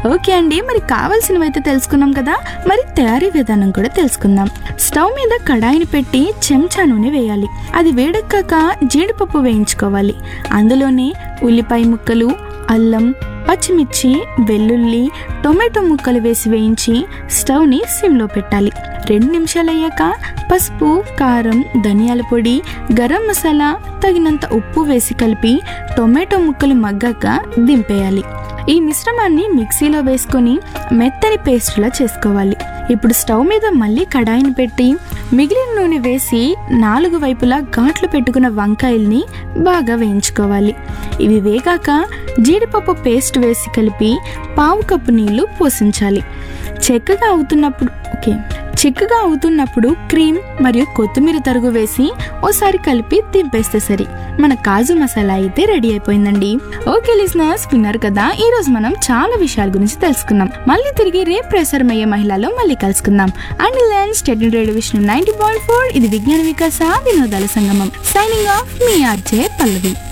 okay అండి మరి కావాల్సినవి అయితే తెలుసుకున్నాం కదా మరి తయారీ విధానం కూడా తెలుసుకుందాం స్టవ్ మీద కడాయిని పెట్టి చెంచా నూనె వేయాలి అది వేడెక్కాక జీడిపప్పు వేయించుకోవాలి అందులోనే ఉల్లిపాయ ముక్కలు అల్లం పచ్చిమిర్చి వెల్లుల్లి టొమాటో ముక్కలు వేసి వేయించి స్టవ్ని సిమ్లో పెట్టాలి రెండు నిమిషాలు అయ్యాక పసుపు కారం ధనియాల పొడి గరం మసాలా తగినంత ఉప్పు వేసి కలిపి టొమాటో ముక్కలు మగ్గాక దింపేయాలి ఈ మిశ్రమాన్ని మిక్సీలో వేసుకొని మెత్తని పేస్టులా చేసుకోవాలి ఇప్పుడు స్టవ్ మీద మళ్ళీ కడాయిని పెట్టి మిగిలిన నూనె వేసి నాలుగు వైపులా ఘాట్లు పెట్టుకున్న వంకాయల్ని బాగా వేయించుకోవాలి ఇవి వేగాక జీడిపప్పు పేస్ట్ వేసి కలిపి పావు కప్పు నీళ్లు పోసించాలి చెక్కగా అవుతున్నప్పుడు ఓకే చిక్కగా అవుతున్నప్పుడు క్రీమ్ మరియు కొత్తిమీర తరుగు వేసి ఓసారి కలిపి దింపేస్తే సరి మన కాజు మసాలా అయితే రెడీ అయిపోయిందండి ఓకే లిజనర్స్ విన్నారు కదా ఈ రోజు మనం చాలా విషయాల గురించి తెలుసుకున్నాం మళ్ళీ తిరిగి రేపు ప్రసారమయ్యే మహిళలో మళ్ళీ కలుసుకుందాం అండ్ లెన్ స్టెడ్ radio Vishnu ninety point four ఇది విజ్ఞాన వికాస వినోదాల సంగమం సైనింగ్ ఆఫ్ మీ ఆర్జే పల్లవి